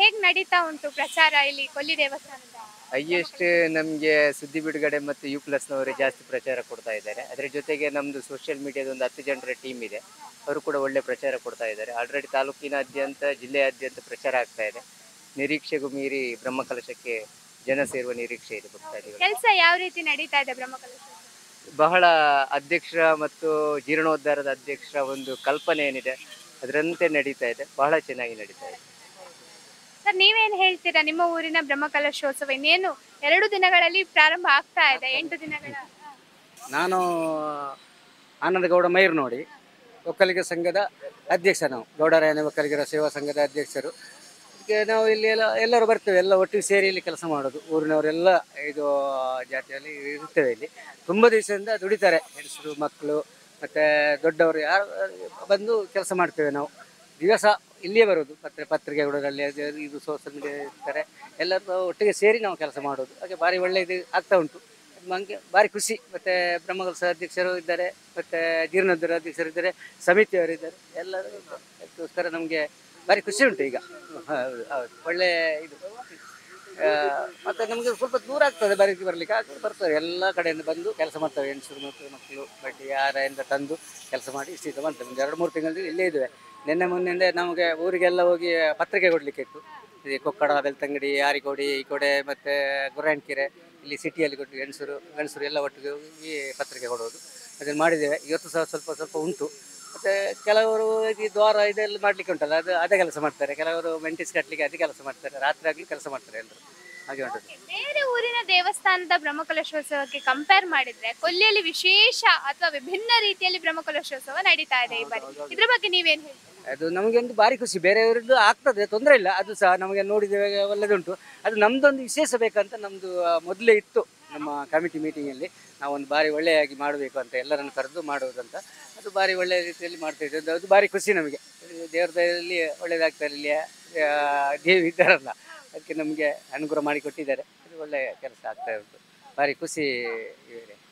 ಹೇಗ್ ನಡೀತಾ ಉಂಟು ಪ್ರಚಾರ ಇಲ್ಲಿ ಕೊಲ್ಲಿ ದೇವಸ್ಥಾನದ ಹೈಯೆಸ್ಟ್ ನಮಗೆ ಸುದ್ದಿ ಬಿಡುಗಡೆ ಮತ್ತು ಯು ಪ್ಲಸ್ನವರೇ ಜಾಸ್ತಿ ಪ್ರಚಾರ ಕೊಡ್ತಾ ಇದ್ದಾರೆ ಅದರ ಜೊತೆಗೆ ನಮ್ಮದು ಸೋಷಿಯಲ್ ಮೀಡಿಯಾದ ಒಂದು ಹತ್ತು ಜನರ ಟೀಮ್ ಇದೆ ಅವರು ಕೂಡ ಒಳ್ಳೆ ಪ್ರಚಾರ ಕೊಡ್ತಾ ಇದ್ದಾರೆ ಆಲ್ರೆಡಿ ತಾಲೂಕಿನಾದ್ಯಂತ ಜಿಲ್ಲೆಯಾದ್ಯಂತ ಪ್ರಚಾರ ಆಗ್ತಾ ಇದೆ ನಿರೀಕ್ಷೆಗೂ ಮೀರಿ ಬ್ರಹ್ಮಕಲಶಕ್ಕೆ ಜನ ಸೇರುವ ನಿರೀಕ್ಷೆ ಇದೆ ಭಕ್ತಾದಿಗಳು ಕೆಲಸ ಯಾವ ರೀತಿ ನಡೀತಾ ಇದೆ ಬ್ರಹ್ಮಕಲಶ ಬಹಳ ಅಧ್ಯಕ್ಷರ ಮತ್ತು ಜೀರ್ಣೋದ್ಧಾರದ ಅಧ್ಯಕ್ಷರ ಒಂದು ಕಲ್ಪನೆ ಏನಿದೆ ಅದರಂತೆ ನಡೀತಾ ಇದೆ ಬಹಳ ಚೆನ್ನಾಗಿ ನಡೀತಾ ಇದೆ ಸರ್ ನೀವೇನ್ ಹೇಳ್ತೀರಾ ನಿಮ್ಮ ಊರಿನ ಬ್ರಹ್ಮಕಲಶೋತ್ಸವ ಇನ್ನೇನು ಎರಡು ದಿನಗಳಲ್ಲಿ ಪ್ರಾರಂಭ ಆಗ್ತಾ ಇದೆ ಎಂಟು ದಿನಗಳ ನಾನು ಆನಂದಗೌಡ ಮೈರ್ ನೋಡಿ ಒಕ್ಕಲಿಗ ಸಂಘದ ಅಧ್ಯಕ್ಷ ನಾವು ಗೌಡರಾಯನ ಒಕ್ಕಲಿಗರ ಸೇವಾ ಸಂಘದ ಅಧ್ಯಕ್ಷರು ಈಗ ನಾವು ಇಲ್ಲಿ ಎಲ್ಲ ಎಲ್ಲರೂ ಬರ್ತೇವೆ ಎಲ್ಲ ಒಟ್ಟಿಗೆ ಸೇರಿ ಇಲ್ಲಿ ಕೆಲಸ ಮಾಡೋದು ಊರಿನವರೆಲ್ಲ ಇದು ಜಾತಿಯಲ್ಲಿ ಇರ್ತೇವೆ ಇಲ್ಲಿ ತುಂಬ ದಿವಸದಿಂದ ದುಡಿತಾರೆ ಹೆಂಗಸರು ಮಕ್ಕಳು ಮತ್ತು ದೊಡ್ಡವರು ಯಾರು ಬಂದು ಕೆಲಸ ಮಾಡ್ತೇವೆ ನಾವು ದಿವಸ ಇಲ್ಲಿಯೇ ಬರೋದು ಪತ್ರ ಪತ್ರಿಕೆಗಳಲ್ಲಿ ಅದು ಇದು ಸೋಷಲ್ ಮೀಡಿಯಾ ಇರ್ತಾರೆ ಎಲ್ಲರೂ ಒಟ್ಟಿಗೆ ಸೇರಿ ನಾವು ಕೆಲಸ ಮಾಡೋದು ಹಾಗೆ ಭಾರಿ ಒಳ್ಳೆ ಇದು ಆಗ್ತಾ ಉಂಟು ನಮಗೆ ಭಾರಿ ಖುಷಿ ಮತ್ತು ಬ್ರಹ್ಮಕಲಸ ಅಧ್ಯಕ್ಷರು ಇದ್ದಾರೆ ಮತ್ತು ಜೀರ್ಣೋದ್ಧಾರ ಅಧ್ಯಕ್ಷರು ಇದ್ದಾರೆ ಸಮಿತಿಯವರು ಇದ್ದಾರೆ ಎಲ್ಲರೂ ಇದ್ದಾರೆ. ಅದಕ್ಕೋಸ್ಕರ ನಮಗೆ ಭಾರಿ ಖುಷಿ ಉಂಟು ಈಗ ಹೌದು ಹೌದು ಒಳ್ಳೆ ಇದು ಆ, ಮತ್ತೆ ನಮಗೆ ಸ್ವಲ್ಪ ದೂರ ಆಗ್ತದೆ ಬರೀ ಬರಲಿಕ್ಕೆ ಆದರೂ ಬರ್ತಾರೆ ಎಲ್ಲ ಕಡೆಯಿಂದ ಬಂದು ಕೆಲಸ ಮಾಡ್ತವೆ ಹೆಂಗಸರು ಮತ್ತು ಮಕ್ಕಳು ಬಡ್ಡಿ ಯಾರಿಂದ ತಂದು ಕೆಲಸ ಮಾಡಿ ಇಷ್ಟು ಇದು ಮಾಡ್ತೇವೆ ಒಂದು ಎರಡು ಮೂರು ತಿಂಗಳು ಇಲ್ಲೇ ಇದ್ದೇವೆ ನಿನ್ನೆ ಮೊನ್ನೆಯಿಂದ ನಮಗೆ ಊರಿಗೆಲ್ಲ ಹೋಗಿ ಪತ್ರಿಕೆ ಕೊಡಲಿಕ್ಕೆ ಇತ್ತು ಈ ಕೊಕ್ಕಡ ಬೆಳ್ತಂಗಡಿ ಆರಿಕೋಡಿ ಈ ಕಡೆ ಮತ್ತು ಗುರಾಯಣಕೆರೆ ಇಲ್ಲಿ ಸಿಟಿಯಲ್ಲಿ ಕೊಟ್ಟು ಗಂಡಸರು ಗಂಡಸರು ಎಲ್ಲ ಒಟ್ಟಿಗೆ ಹೋಗಿ ಪತ್ರಿಕೆ ಕೊಡೋದು ಅದನ್ನು ಮಾಡಿದ್ದೇವೆ ಇವತ್ತು ಸಹ ಸ್ವಲ್ಪ ಸ್ವಲ್ಪ ಉಂಟು ಮತ್ತು ಕೆಲವರು ಈ ದ್ವಾರ ಇದೆಲ್ಲ ಮಾಡಲಿಕ್ಕೆ ಉಂಟಲ್ಲ ಅದು ಅದೇ ಕೆಲಸ ಮಾಡ್ತಾರೆ ಕೆಲವರು ಮೆಂಟಿಸ್ ಕಟ್ಟಲಿಕ್ಕೆ ಅದೇ ಕೆಲಸ ಮಾಡ್ತಾರೆ ರಾತ್ರಿ ಆಗಲಿ ಕೆಲಸ ಮಾಡ್ತಾರೆ ಎಲ್ಲರೂ ಹಾಗೆ ಉಂಟು ಬೇರೆ ಊರಿನ ದೇವಸ್ಥಾನದ ಬ್ರಹ್ಮಕಲಶೋತ್ಸವಕ್ಕೆ ಕಂಪೇರ್ ಮಾಡಿದ್ರೆ ಕೊಲ್ಲಿಯಲ್ಲಿ ವಿಶೇಷ ಅಥವಾ ವಿಭಿನ್ನ ರೀತಿಯಲ್ಲಿ ಬ್ರಹ್ಮಕಲಶೋತ್ಸವ ನಡೀತಾ ಇದೆ ಈ ಬಾರಿ ಇದ್ರ ಬಗ್ಗೆ ನೀವೇನ್ ಹೇಳ್ತೀರಾ ಅದು ನಮಗೆ ಒಂದು ಭಾರಿ ಖುಷಿ ಬೇರೆಯವರದ್ದು ಆಗ್ತದೆ ತೊಂದರೆ ಇಲ್ಲ ಅದು ಸಹ ನಮಗೆ ನೋಡಿದ್ದೇವೆ ಒಳ್ಳೆದುಂಟು ಅದು ನಮ್ದೊಂದು ವಿಶೇಷ ಬೇಕಂತ ನಮ್ಮದು ಮೊದಲೇ ಇತ್ತು ನಮ್ಮ ಕಮಿಟಿ ಮೀಟಿಂಗಲ್ಲಿ ನಾವು ಒಂದು ಬಾರಿ ಒಳ್ಳೆಯಾಗಿ ಮಾಡಬೇಕು ಅಂತ ಎಲ್ಲರನ್ನು ಕರೆದು ಮಾಡುವುದಂತ ಅದು ಬಾರಿ ಒಳ್ಳೆಯ ರೀತಿಯಲ್ಲಿ ಮಾಡ್ತಾ ಇದ್ದೀವಿ ಅದು- ಅದು ಭಾರಿ ಖುಷಿ ನಮಗೆ ದೇವ್ರ ದಯದಲ್ಲಿ ಒಳ್ಳೆಯದಾಗ್ತಾ ಇಲ್ಲಿ ಆ, ದೇವಿ ಇದ್ದಾರಲ್ಲ ಅದಕ್ಕೆ ನಮಗೆ ಅನುಗ್ರಹ ಮಾಡಿ ಕೊಟ್ಟಿದ್ದಾರೆ ಅದು ಒಳ್ಳೆಯ ಕೆಲಸ ಆಗ್ತಾ ಉಂಟು ಭಾರಿ ಖುಷಿ ಇವರೇ